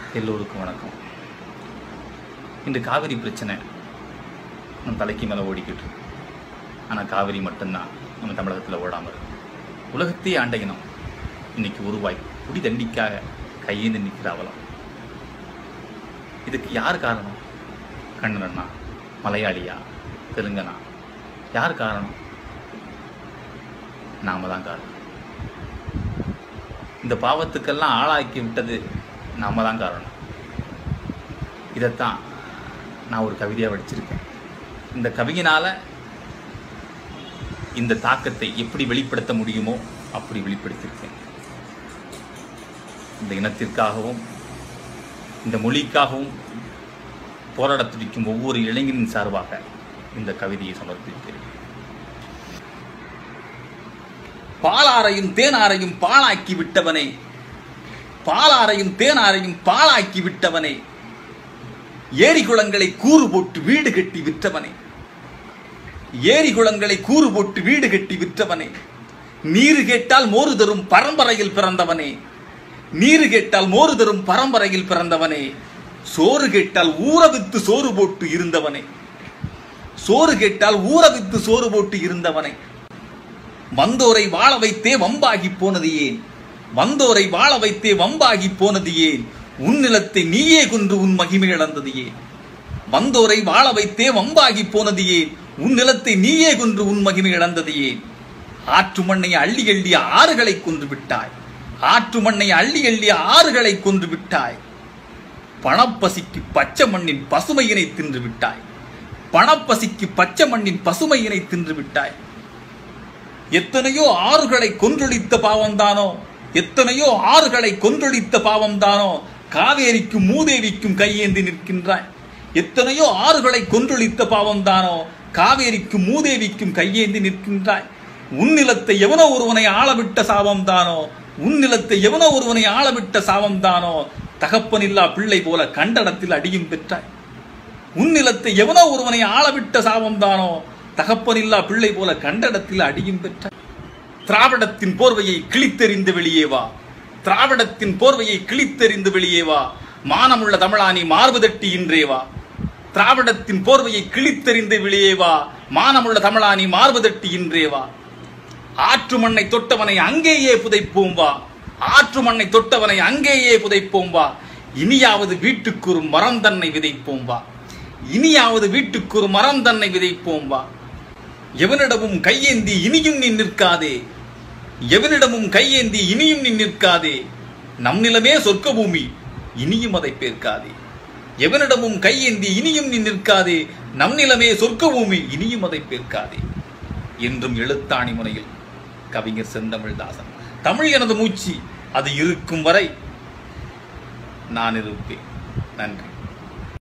எல்லோருக்கும் வணக்கம் இன்று காவிரி பிரச்சனை நம்ம தலைக்கு மேலே ஓடிக்கிட்டு இருக்கு ஆனால் காவிரி மட்டும்தான் நம்ம தமிழகத்தில் ஓடாமல் இருக்கு உலகத்தையே ஆண்ட இனம் இன்னைக்கு உருவாய் குடி தண்டிக்காக கையேந்து நிற்கிற அவலம் இதுக்கு யார் காரணம் கண்ணனா மலையாளியா தெலுங்கனா யார் காரணம் நாம தான் காரணம் இந்த பாவத்துக்கெல்லாம் ஆளாக்கி விட்டது நாம தான் காரணம் இதைத்தான் நான் ஒரு கவிதையாக படிச்சிருக்கேன் இந்த கவியினால இந்த தாக்கத்தை எப்படி வெளிப்படுத்த முடியுமோ அப்படி வெளிப்படுத்தியிருக்கேன் இந்த இனத்திற்காகவும் இந்த மொழிக்காகவும் போராட துடிக்கும் ஒவ்வொரு இளைஞனின் சார்பாக இந்த கவிதையை சமர்ப்பிக்கிறேன் பாலாரையும் தேனாரையும் பாழாக்கி விட்டவனே பாலாரையும் தேனாரையும் பாழாக்கி விட்டவனே ஏரி குளங்களை கூறு போட்டு வீடு கட்டி விற்றவனே ஏரி குளங்களை கூறு போட்டு வீடு கட்டி விற்றவனே நீரு கேட்டால் மோரு தரும் பரம்பரையில் பிறந்தவனே நீரு கேட்டால் மோரு தரும் பரம்பரையில் பிறந்தவனே சோறு கேட்டால் ஊற வித்து சோறு போட்டு இருந்தவனே சோறு கேட்டால் ஊற வித்து சோறு போட்டு இருந்தவனே வந்தோரை வாழ வைத்தே வம்பாகி போனது ஏன் வந்தோரை வாழ வைத்தே வம்பாகி போனது ஏன் உன் நிலத்தை நீயே கொன்று உன் மகிமை இழந்தது ஏன் வந்தோரை வாழ வைத்தே வம்பாகி போனது ஏன் உன் நிலத்தை நீயே கொன்று உன் மகிமை இழந்தது ஏன் ஆற்று மண்ணை அள்ளி அள்ளி ஆறுகளை கொன்று விட்டாய் ஆற்று மண்ணை அள்ளி அள்ளி ஆறுகளை கொன்று விட்டாய் பணப்பசிக்கு பச்சை மண்ணின் பசுமையினை தின்று விட்டாய் பணப்பசிக்கு பச்சை மண்ணின் பசுமையினை தின்று விட்டாய் எத்தனையோ ஆறுகளை கொன்றொழித்த பாவம்தானோ எத்தனையோ ஆறுகளை கொன்றொழித்த பாவம்தானோ காவேரிக்கும் மூதேவிக்கும் கையேந்தி நிற்கின்றாய் எத்தனையோ ஆறுகளை கொன்றொழித்த பாவம்தானோ காவேரிக்கும் மூதேவிக்கும் கையேந்தி நிற்கின்றாய் உன் நிலத்தை எவனோ ஒருவனை ஆளவிட்ட சாபம்தானோ உன் நிலத்தை எவனோ ஒருவனை ஆளவிட்ட சாபம்தானோ தகப்பனில்லா பிள்ளை போல கண்டடத்தில் அடியும் பெற்றாய் உன் நிலத்தை எவனோ ஒருவனை ஆளவிட்ட சாபம்தானோ தகப்பனில்லா பிள்ளை போல கண்டடத்தில் அடியும் பெற்ற திராவிடத்தின் போர்வையை கிழித்தெறிந்து வெளியே வா திராவிடத்தின் போர்வையை கிழித்தெறிந்து வெளியே வா மானமுள்ள தமிழானி மார்பு தட்டி இன்றே வா திராவிடத்தின் போர்வையை கிழித்தெறிந்து வெளியே வா மானமுள்ள தமிழானி மார்பு தட்டி இன்றே வா ஆற்று மண்ணை தொட்டவனை அங்கேயே புதைப்போம் வா ஆற்று மண்ணை தொட்டவனை அங்கேயே புதைப்போம் வா இனியாவது வீட்டுக்கு ஒரு மரம் தன்னை விதைப்போம் வா இனியாவது வீட்டுக்கு ஒரு மரம் தன்னை விதைப்போம் வா எவனிடமும் கையேந்தி இனியும் நீ நிற்காதே எவனிடமும் கையேந்தி இனியும் நீ நிற்காதே நம் நிலமே சொர்க்க பூமி இனியும் அதை பேர்க்காதே எவனிடமும் கையேந்தி இனியும் நீ நிற்காதே நம் நிலமே சொர்க்க பூமி இனியும் அதை பேர்க்காதே என்றும் எழுத்தாணி முனையில் கவிஞர் செந்தமிழ்தாசன் தமிழ் எனது மூச்சு அது இருக்கும் வரை நான் இருப்பேன் நன்றி